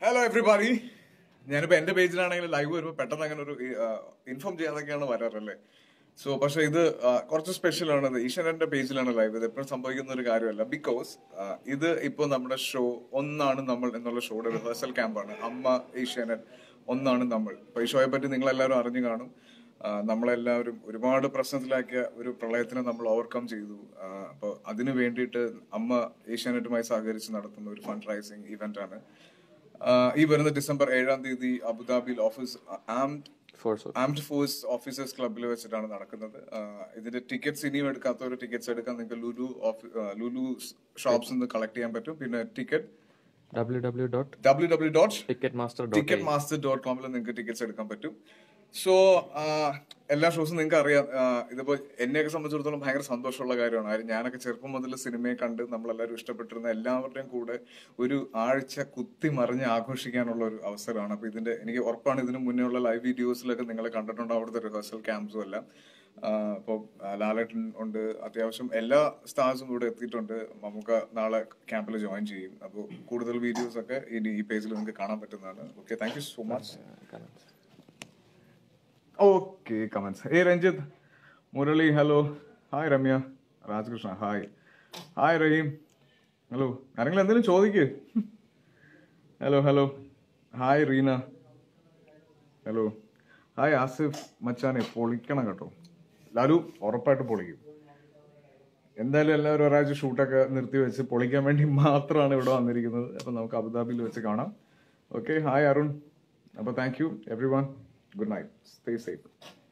hello everybody ഞാനിപ്പോ എന്റെ പേജിലാണെങ്കിൽ live വരുമ്പോൾ പെട്ടെന്ന് അങ്ങനെ ഒരു ഇൻഫോം ചെയ്യാതൊക്കെയാണ് വരാറല്ലേ സോ പക്ഷെ ഇത് ആ, കുറച്ച് സ്പെഷ്യൽ ആണ് ഇത് ഈശ്വരന്റെ പേജിലാണ് ലൈവ് ഇത് എപ്പോഴും സംഭവിക്കുന്ന ഒരു കാര്യമല്ല ബിക്കോസ് ഇത് ഇപ്പോൾ നമ്മുടെ ഷോ ഒന്നാണ് നമ്മൾ എന്നുള്ള ഷോയുടെ റിഹേഴ്സൽ ക്യാമ്പാണ് അമ്മ ഈശ്വരൻ ഒന്നാണ് നമ്മൾ അപ്പൊ ഈ ഷോയെ പറ്റി നിങ്ങൾ എല്ലാവരും അറിഞ്ഞു കാണും ആ, നമ്മളെല്ലാവരും ഒരുപാട് പ്രശ്നത്തിലാക്കിയ ഒരു പ്രളയത്തിനെ നമ്മൾ ഓവർകം ചെയ്തു അപ്പോൾ അതിനു വേണ്ടിയിട്ട് അമ്മ ഏഷ്യാനെറ്റുമായി സഹകരിച്ച് നടത്തുന്ന ഒരു ഫണ്ട് റൈസിങ് ഇവന്റ് ആണ് ആഹ് ഈ വരുന്ന ഡിസംബർ ഏഴാം തീയതി അബുദാബിയിൽ office armed forces armed forces officers ക്ലബിൽ വെച്ചിട്ടാണ് നടക്കുന്നത് ആഹ് ഇതിന്റെ ടിക്കറ്റ്സ് ഇനിയും എടുക്കാത്തവർ ടിക്കറ്റ്സ് എടുക്കാൻ നിങ്ങൾക്ക് ലുലു ഓഫീ- ആഹ് ലുലു ഷോപ്സ് നിന്ന് കളക്ട് ചെയ്യാൻ പറ്റും പിന്നെ ticket W W dot W W dot ticket master dot ticket master dot കോമിൽ നിങ്ങൾക്ക് ടിക്കറ്റ്സ് എടുക്കാൻ പറ്റും സോ എല്ലാ ഷോസും നിങ്ങൾക്ക് അറിയാം ആ, ഇതിപ്പോ എന്നെയൊക്കെ സംബന്ധിച്ചിടത്തോളം ഭയങ്കര സന്തോഷമുള്ള കാര്യമാണ് കാര്യം ഞാനൊക്കെ ചെറുപ്പം മുതൽ സിനിമയെ കണ്ട് നമ്മളെല്ലാവരും ഇഷ്ടപ്പെട്ടിരുന്ന എല്ലാവരുടെയും കൂടെ ഒരു ആഴ്ച കുത്തി മറിഞ്ഞ് ആഘോഷിക്കാനുള്ള ഒരു അവസരമാണ് അപ്പൊ ഇതിന്റെ എനിക്ക് ഉറപ്പാണ് ഇതിന് മുന്നേ ഉള്ള ലൈവ് വീഡിയോസിലൊക്കെ നിങ്ങൾ കണ്ടിട്ടുണ്ട് അവിടുത്തെ റിഹേഴ്സൽ ക്യാമ്പ്സും എല്ലാം അപ്പോൾ ലാലേട്ടൻ ഉണ്ട് അത്യാവശ്യം എല്ലാ സ്റ്റാർസും ഇവിടെ എത്തിയിട്ടുണ്ട് നമുക്ക് നാളെ ക്യാമ്പിൽ ജോയിൻ ചെയ്യും അപ്പോൾ കൂടുതൽ വീഡിയോസ് ഒക്കെ ഇനി ഈ പേജിൽ നിങ്ങൾക്ക് കാണാൻ പറ്റുന്നതാണ് okay thank you so much okay comments ഏ Ranjith Murali hello hi Ramya Rajakrishna hi hi Rahim hello ആരെങ്കിലും എന്തെങ്കിലും ചോദിക്ക് hello hello hi Reena hello hi Asif മച്ചാനെ പൊളിക്കണം കേട്ടോ ലാലു ഉറപ്പായിട്ട് പൊളിക്കും എന്തായാലും എല്ലാവരും ഒരാഴ്ച ഷൂട്ടൊക്കെ നിർത്തി വെച്ച് പൊളിക്കാൻ വേണ്ടി മാത്രമാണ് ഇവിടെ വന്നിരിക്കുന്നത് അപ്പൊ നമുക്ക് അബുദാബിയിൽ വെച്ച് കാണാം ഓക്കെ ഹായ് അരുൺ അപ്പൊ thank you everyone good night stay safe